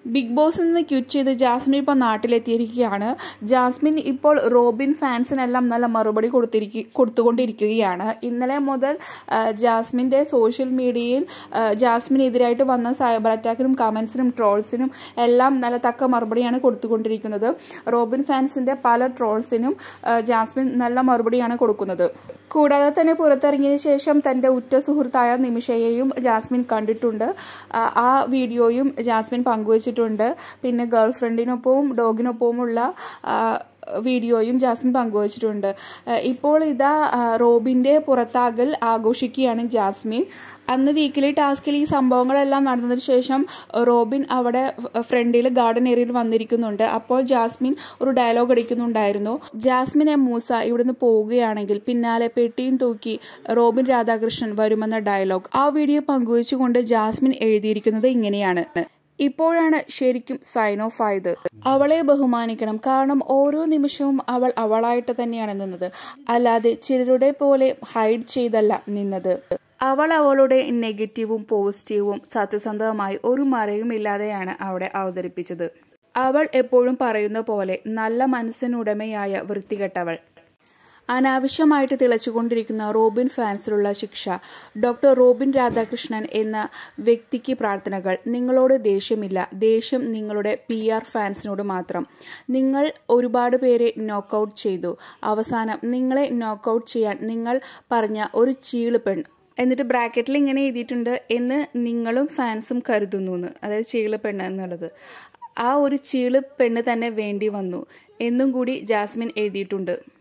big ബോസിൽ നിന്ന് quit ചെയ്ത് ജാസ്മിൻ ഇപ്പോൾ നാട്ടിലെത്തിയിരിക്കുകയാണ് ജാസ്മിൻ ഇപ്പോൾ റോബിൻ ഫാൻസിനെല്ലാം നല്ല മറുപടി കൊടുത്തിരിക്കു കൊടുത്തുകൊണ്ടിരിക്കുകയാണ് ഇന്നലെ മുതൽ ആ, ജാസ്മിൻ്റെ സോഷ്യൽ മീഡിയയിൽ ആ, ജാസ്മിനെതിരായിട്ട് വന്ന സൈബർ അറ്റാക്കിനും കമൻസിനും ട്രോൾസിനും എല്ലാം നല്ല തക്ക മറുപടിയാണ് കൊടുത്തുകൊണ്ടിരിക്കുന്നത് റോബിൻ ഫാൻസിൻ്റെ പല ട്രോൾസിനും ആ, ജാസ്മിൻ നല്ല മറുപടിയാണ് കൊടുക്കുന്നത് കൂടാതെ തന്നെ പുറത്തിറങ്ങിയതിനു ശേഷം തൻ്റെ ഉറ്റ സുഹൃത്തായ നിമിഷയെയും ജാസ്മിൻ കണ്ടിട്ടുണ്ട് ആ, ആ വീഡിയോയും ജാസ്മിൻ പങ്കുവച്ചിട്ടുണ്ട് പിന്നെ ഗേൾ ഫ്രണ്ടിനൊപ്പവും ഡോഗിനൊപ്പവുമുള്ള ആ, വീഡിയോയും ജാസ്മിൻ പങ്കുവച്ചിട്ടുണ്ട് ആ, ഇപ്പോൾ ഇതാ ആ, റോബിൻ്റെ പുറത്താകൽ ആഘോഷിക്കുകയാണ് ജാസ്മിൻ അന്ന് വീക്കിലി ടാസ്കിൽ ഈ സംഭവങ്ങളെല്ലാം നടന്നതിന് ശേഷം റോബിൻ അവിടെ ഫ്രണ്ടിൽ ഗാർഡൻ ഏരിയയിൽ വന്നിരിക്കുന്നുണ്ട് അപ്പോൾ ജാസ്മിൻ ഒരു ഡയലോഗ് അടിക്കുന്നുണ്ടായിരുന്നു ജാസ്മിൻ എം മൂസ ഇവിടുന്ന് പോവുകയാണെങ്കിൽ പിന്നാലെ പെട്ടിയും തൂക്കി റോബിൻ രാധാകൃഷ്ണൻ വരുമെന്ന ഡയലോഗ് ആ വീഡിയോ പങ്കുവച്ചുകൊണ്ട് ജാസ്മിൻ എഴുതിയിരിക്കുന്നത് ഇങ്ങനെയാണ് ഇപ്പോഴാണ് ശരിക്കും സൈൻ ഓഫ് ആയത് അവളെ ബഹുമാനിക്കണം കാരണം ഓരോ നിമിഷവും അവൾ അവളായിട്ട് തന്നെയാണ് നിന്നത് അല്ലാതെ ചിലരുടെ പോലെ ഹൈഡ് ചെയ്തല്ല നിന്നത് അവൾ അവളുടെ നെഗറ്റീവും പോസിറ്റീവും സത്യസന്ധവുമായി ഒരു മറയുമില്ലാതെയാണ് അവിടെ അവതരിപ്പിച്ചത് അവൾ എപ്പോഴും പറയുന്ന പോലെ നല്ല മനസ്സിനുടമയായ വൃത്തികെട്ടവൾ അനാവശ്യമായിട്ട് തിളച്ചുകൊണ്ടിരിക്കുന്ന റോബിൻ ഫാൻസിലുള്ള ശിക്ഷ ഡോക്ടർ റോബിൻ രാധാകൃഷ്ണൻ എന്ന വ്യക്തിക്ക് പ്രാർത്ഥനകൾ നിങ്ങളോട് ദേഷ്യമില്ല ദേഷ്യം നിങ്ങളുടെ പി ആർ ഫാൻസിനോട് മാത്രം നിങ്ങൾ ഒരുപാട് പേരെ നോക്കൗട്ട് ചെയ്തു അവസാനം നിങ്ങളെ നോക്കൗട്ട് ചെയ്യാൻ നിങ്ങൾ പറഞ്ഞ ഒരു ചീള് പെൺ എന്നിട്ട് ബ്രാക്കറ്റിൽ ഇങ്ങനെ എഴുതിയിട്ടുണ്ട് എന്ന് നിങ്ങളും ഫാൻസും കരുതുന്നു എന്ന് അതായത് ചീള് പെണ്ണ് എന്നുള്ളത് ആ ഒരു ചീള് പെണ്ണ് തന്നെ വേണ്ടി വന്നു എന്നും കൂടി ജാസ്മിൻ എഴുതിയിട്ടുണ്ട്